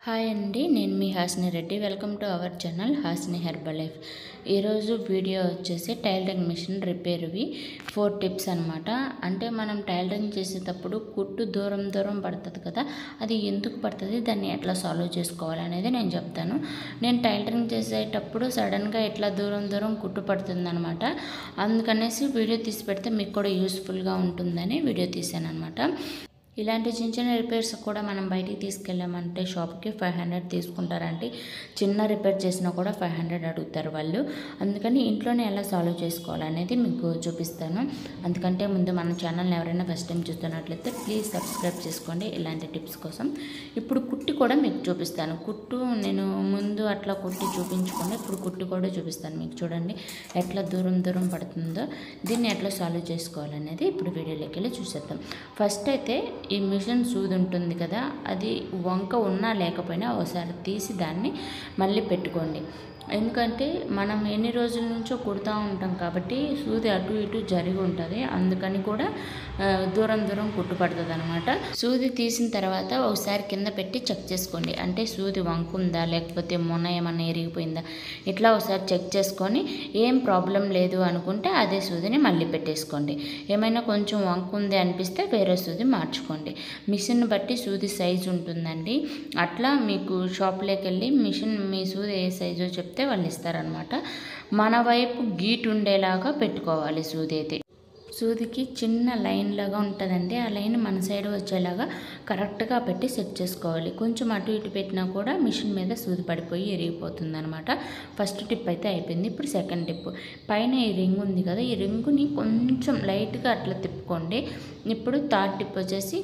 hi అండి నేను మీ Hasini Reddy welcome to our channel Hasini herbal life ఈరోజు వీడియో వచ్చేసి టైలరింగ్ మిషన్ రిపేర్వి ఫోర్ టిప్స్ అనమాట అంటే మనం టైలరింగ్ చేసేటప్పుడు కుట్టు దూరం దూరం పడుతుంది కదా అది ఎందుకు పడుతుంది దాన్ని ఎట్లా సాల్వ్ చేసుకోవాలి అనేది నేను చెప్తాను నేను టైలరింగ్ చేసేటప్పుడు సడన్గా ఎట్లా దూరం దూరం కుట్టు పడుతుంది అనమాట అందుకనేసి వీడియో తీసి పెడితే మీకు కూడా యూస్ఫుల్గా ఉంటుందని వీడియో తీసాను అనమాట ఇలాంటి చిన్న చిన్న రిపేర్స్ కూడా మనం బయటికి తీసుకెళ్ళామంటే షాప్కి ఫైవ్ హండ్రెడ్ తీసుకుంటారంటే చిన్న రిపేర్ చేసినా కూడా ఫైవ్ హండ్రెడ్ అడుగుతారు వాళ్ళు అందుకని ఇంట్లోనే ఎలా సాల్వ్ చేసుకోవాలనేది మీకు చూపిస్తాను అందుకంటే ముందు మన ఛానల్ని ఎవరైనా ఫస్ట్ టైం చూస్తున్నట్లయితే ప్లీజ్ సబ్స్క్రైబ్ చేసుకోండి ఇలాంటి టిప్స్ కోసం ఇప్పుడు కుట్టి కూడా మీకు చూపిస్తాను కుట్టు నేను ముందు అట్లా కుట్టి చూపించుకొని ఇప్పుడు కుట్టి కూడా చూపిస్తాను మీకు చూడండి ఎట్లా దూరం దూరం పడుతుందో దీన్ని ఎట్లా సాల్వ్ చేసుకోవాలనేది ఇప్పుడు వీడియోలోకి వెళ్ళి చూసేద్దాం ఫస్ట్ అయితే ఈ మిషన్ సూది ఉంటుంది కదా అది వంక ఉన్నా లేకపోయినా ఒకసారి తీసి దాన్ని మళ్ళీ పెట్టుకోండి ఎందుకంటే మనం ఎన్ని రోజుల నుంచో కుడతా ఉంటాం కాబట్టి సూది అటు ఇటు జరిగి ఉంటుంది అందుకని కూడా ఆ, దూరం దూరం కుట్టు పడుతుంది అనమాట సూది తీసిన తర్వాత ఒకసారి కింద పెట్టి చెక్ చేసుకోండి అంటే సూది వంకుందా లేకపోతే మొన్న ఏమన్నా ఎరిగిపోయిందా ఇట్లా ఒకసారి చెక్ చేసుకొని ఏం ప్రాబ్లం లేదు అనుకుంటే అదే సూదిని మళ్ళీ పెట్టేసుకోండి ఏమైనా కొంచెం వంకుంది అనిపిస్తే వేరే సూది మార్చుకోండి మిషన్ బట్టి సూది సైజు ఉంటుందండి అట్లా మీకు షాప్లోకి వెళ్ళి మిషన్ మీ సూది ఏ సైజో చెప్తే వాళ్ళు ఇస్తారనమాట మన వైపు గీట్ ఉండేలాగా పెట్టుకోవాలి సూది అయితే సూదికి చిన్న లైన్ లాగా ఉంటుందండి ఆ లైన్ మన సైడ్ వచ్చేలాగా కరెక్ట్గా పెట్టి సెట్ చేసుకోవాలి కొంచెం అటు ఇటు పెట్టినా కూడా మిషన్ మీద సూది పడిపోయి ఎరిగిపోతుంది అనమాట ఫస్ట్ టిప్ అయితే అయిపోయింది ఇప్పుడు సెకండ్ టిప్ పైన ఈ రింగ్ ఉంది కదా ఈ రింగుని కొంచెం లైట్గా అట్లా తిప్పుకోండి ఇప్పుడు థర్డ్ టిప్ వచ్చేసి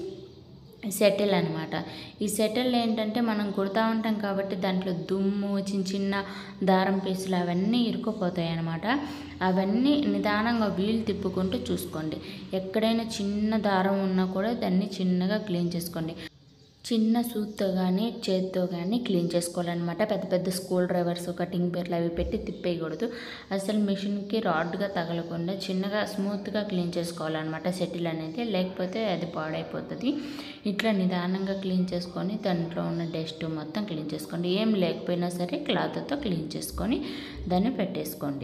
సెటిల్ అనమాట ఈ సెటిల్ ఏంటంటే మనం కుడతా ఉంటాం కాబట్టి దాంట్లో దుమ్ము చిన్న చిన్న దారం పీసులు అవన్నీ ఇరుక్కుపోతాయి అనమాట అవన్నీ నిదానంగా వీలు తిప్పుకుంటూ చూసుకోండి ఎక్కడైనా చిన్న దారం ఉన్నా కూడా దాన్ని చిన్నగా క్లీన్ చేసుకోండి చిన్న సూత్తో కానీ చేత్తో కానీ క్లీన్ చేసుకోవాలన్నమాట పెద్ద పెద్ద స్కూల్ డ్రైవర్స్ కటింగ్ పేర్లు అవి పెట్టి తిప్పేయకూడదు అసలు మిషన్కి రాడ్గా తగలకుండా చిన్నగా స్మూత్గా క్లీన్ చేసుకోవాలన్నమాట సెటిల్ అనేది లేకపోతే అది పాడైపోతుంది ఇట్లా నిదానంగా క్లీన్ చేసుకొని దాంట్లో ఉన్న డస్ట్ మొత్తం క్లీన్ చేసుకోండి ఏం లేకపోయినా సరే క్లాత్తో క్లీన్ చేసుకొని దాన్ని పెట్టేసుకోండి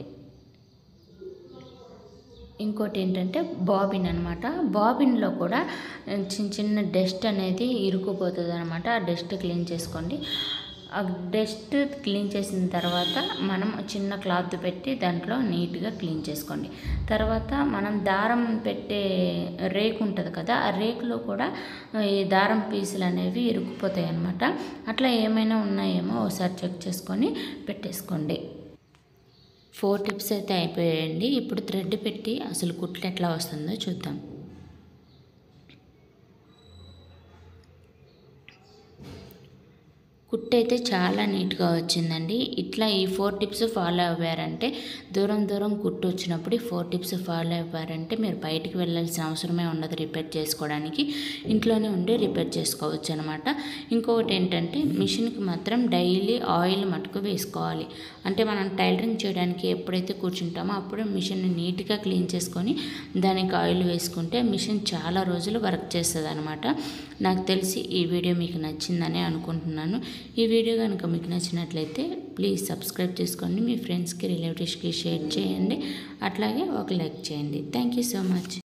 ఇంకోటి ఏంటంటే బాబిన్ అనమాట బాబిన్లో కూడా చిన్న చిన్న డస్ట్ అనేది ఇరుక్కుపోతుంది అనమాట ఆ డస్ట్ క్లీన్ చేసుకోండి ఆ డస్ట్ క్లీన్ చేసిన తర్వాత మనం చిన్న క్లాత్ పెట్టి దాంట్లో నీట్గా క్లీన్ చేసుకోండి తర్వాత మనం దారం పెట్టే రేకు ఉంటుంది కదా ఆ రేకులో కూడా ఈ దారం పీసులు అనేవి ఇరుక్కుపోతాయి అనమాట అట్లా ఏమైనా ఉన్నాయేమో ఒకసారి చెక్ చేసుకొని పెట్టేసుకోండి ఫోర్ టిప్స్ అయితే అయిపోయాయండి ఇప్పుడు థ్రెడ్ పెట్టి అసలు కుట్లు ఎట్లా వస్తుందో చూద్దాం కుట్టు అయితే చాలా నీట్గా వచ్చిందండి ఇట్లా ఈ ఫోర్ టిప్స్ ఫాలో అవ్వారంటే దూరం దూరం కుట్టు వచ్చినప్పుడు ఈ ఫోర్ టిప్స్ ఫాలో అవ్వారంటే మీరు బయటికి వెళ్ళాల్సిన అవసరమే ఉండదు రిపేర్ చేసుకోవడానికి ఇంట్లోనే ఉండి రిపేర్ చేసుకోవచ్చు అనమాట ఇంకొకటి ఏంటంటే మిషన్కి మాత్రం డైలీ ఆయిల్ మటుకు వేసుకోవాలి అంటే మనం టైలరింగ్ చేయడానికి ఎప్పుడైతే కూర్చుంటామో అప్పుడు మిషన్ నీట్గా క్లీన్ చేసుకొని దానికి ఆయిల్ వేసుకుంటే మిషన్ చాలా రోజులు వర్క్ చేస్తుంది అనమాట నాకు తెలిసి ఈ వీడియో మీకు నచ్చిందని అనుకుంటున్నాను ఈ వీడియో కనుక మీకు నచ్చినట్లయితే ప్లీజ్ సబ్స్క్రైబ్ చేసుకోండి మీ ఫ్రెండ్స్కి రిలేటివ్స్కి షేర్ చేయండి అట్లాగే ఒక లైక్ చేయండి థ్యాంక్ యూ సో మచ్